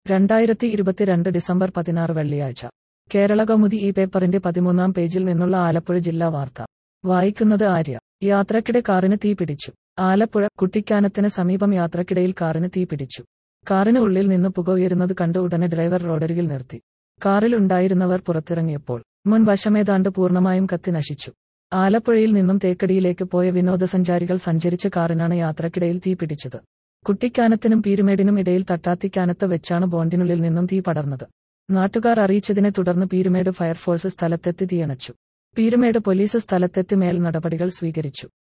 രണ്ടായിരത്തി ഇരുപത്തിരണ്ട് ഡിസംബർ പതിനാറ് വെള്ളിയാഴ്ച കേരള കൗമുദി ഈ പേപ്പറിന്റെ പതിമൂന്നാം പേജിൽ നിന്നുള്ള ആലപ്പുഴ ജില്ലാ വാർത്ത വായിക്കുന്നത് ആര്യ യാത്രക്കിടെ കാറിന് തീ പിടിച്ചു ആലപ്പുഴ കുട്ടിക്കാനത്തിന് സമീപം യാത്രക്കിടയിൽ കാറിന് തീ പിടിച്ചു കാറിന് ഉള്ളിൽ നിന്ന് പുക ഉയരുന്നത് കണ്ട് ഉടനെ ഡ്രൈവർ റോഡരികിൽ നിർത്തി കാറിൽ ഉണ്ടായിരുന്നവർ പുറത്തിറങ്ങിയപ്പോൾ മുൻ വശമേതാണ്ട് പൂർണ്ണമായും കത്തി നശിച്ചു ആലപ്പുഴയിൽ നിന്നും തേക്കടിയിലേക്ക് പോയ വിനോദസഞ്ചാരികൾ സഞ്ചരിച്ച കാറിനാണ് യാത്രക്കിടയിൽ തീ പിടിച്ചത് കുട്ടിക്കാനത്തിനും പീരുമേടിനും ഇടയിൽ തട്ടാത്തിക്കാനത്ത് വെച്ചാണ് ബോണ്ടിനുള്ളിൽ നിന്നും തീ പടർന്നത് നാട്ടുകാർ അറിയിച്ചതിനെ തുടർന്ന് പീരുമേട് ഫയർഫോഴ്സ് സ്ഥലത്തെത്തി തീയണച്ചു പീരുമേട് പോലീസ് സ്ഥലത്തെത്തി മേൽ നടപടികൾ സ്വീകരിച്ചു